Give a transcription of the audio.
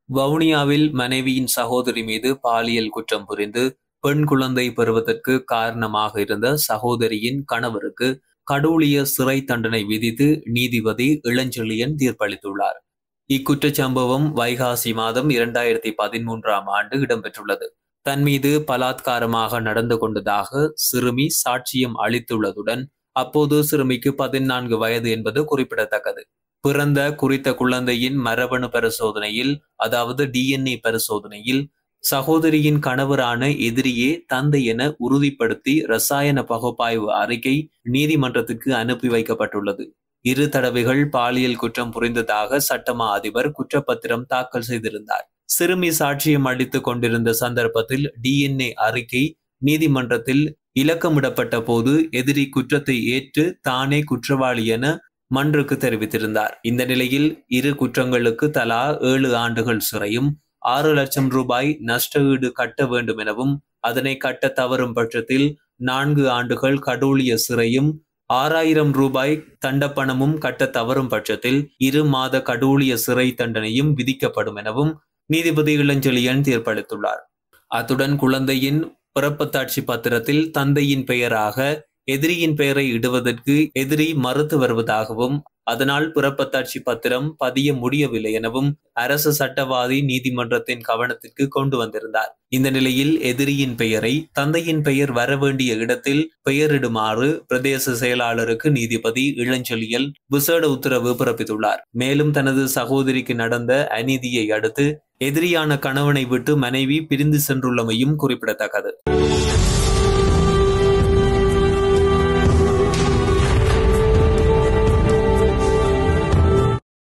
வவுனியாவில் மனைவியின் சகோதரி மீது பாலியல் குற்றம் புரிந்து பெண் குழந்தை பெறுவதற்கு காரணமாக இருந்த சகோதரியின் கணவருக்கு கடூழிய சிறை தண்டனை விதித்து நீதிபதி இளஞ்செழியன் தீர்ப்பளித்துள்ளார் இக்குற்றச் சம்பவம் வைகாசி மாதம் இரண்டாயிரத்தி பதிமூன்றாம் ஆண்டு இடம்பெற்றுள்ளது தன் மீது பலாத்காரமாக நடந்து கொண்டதாக சிறுமி சாட்சியம் அளித்துள்ளதுடன் அப்போது சிறுமிக்கு பதினான்கு வயது என்பது குறிப்பிடத்தக்கது பிறந்த குறித்த குழந்தையின் மரபணு பரிசோதனையில் அதாவது டிஎன்ஏ பரிசோதனையில் சகோதரியின் கணவரான எதிரியே தந்தை என உறுதிப்படுத்தி ரசாயன பகுப்பாய்வு அறிக்கை நீதிமன்றத்துக்கு அனுப்பி வைக்கப்பட்டுள்ளது இரு தடவைகள் பாலியல் குற்றம் புரிந்ததாக சட்டமா அதிபர் குற்றப்பத்திரம் தாக்கல் செய்திருந்தார் சிறுமி சாட்சியம் அளித்துக் கொண்டிருந்த சந்தர்ப்பத்தில் டிஎன்ஏ அறிக்கை நீதிமன்றத்தில் இலக்கமிடப்பட்ட போது எதிரி குற்றத்தை ஏற்று தானே குற்றவாளி என மன்றுக்கு தெரிவித்திருந்தார் இந்த நிலையில் இரு குற்றங்களுக்கு தலா ஏழு ஆண்டுகள் சிறையும் ஆறு லட்சம் ரூபாய் நஷ்ட ஈடு கட்ட வேண்டும் எனவும் அதனை கட்ட தவறும் பட்சத்தில் நான்கு ஆண்டுகள் கடூழிய சிறையும் ஆறாயிரம் ரூபாய் தண்டப்பணமும் கட்ட தவறும் பட்சத்தில் இரு மாத கடூழிய சிறை தண்டனையும் விதிக்கப்படும் எனவும் நீதிபதி இளஞ்செழியன் தீர்ப்பளித்துள்ளார் அத்துடன் குழந்தையின் பிறப்பத்தாட்சி பத்திரத்தில் தந்தையின் பெயராக எதிரியின் பெயரை இடுவதற்கு எதிரி மறுத்து வருவதாகவும் அதனால் பிறப்பத்தாட்சி பத்திரம் பதிய முடியவில்லை எனவும் அரசு சட்டவாதி நீதிமன்றத்தின் கவனத்திற்கு கொண்டு வந்திருந்தார் இந்த நிலையில் எதிரியின் பெயரை தந்தையின் பெயர் வர வேண்டிய இடத்தில் பெயரிடுமாறு பிரதேச செயலாளருக்கு நீதிபதி இளஞ்சொலியல் விசேட உத்தரவு பிறப்பித்துள்ளார் மேலும் தனது சகோதரிக்கு நடந்த அநீதியை அடுத்து எதிரியான கணவனை விட்டு மனைவி பிரிந்து சென்றுள்ளமையும் குறிப்பிடத்தக்கது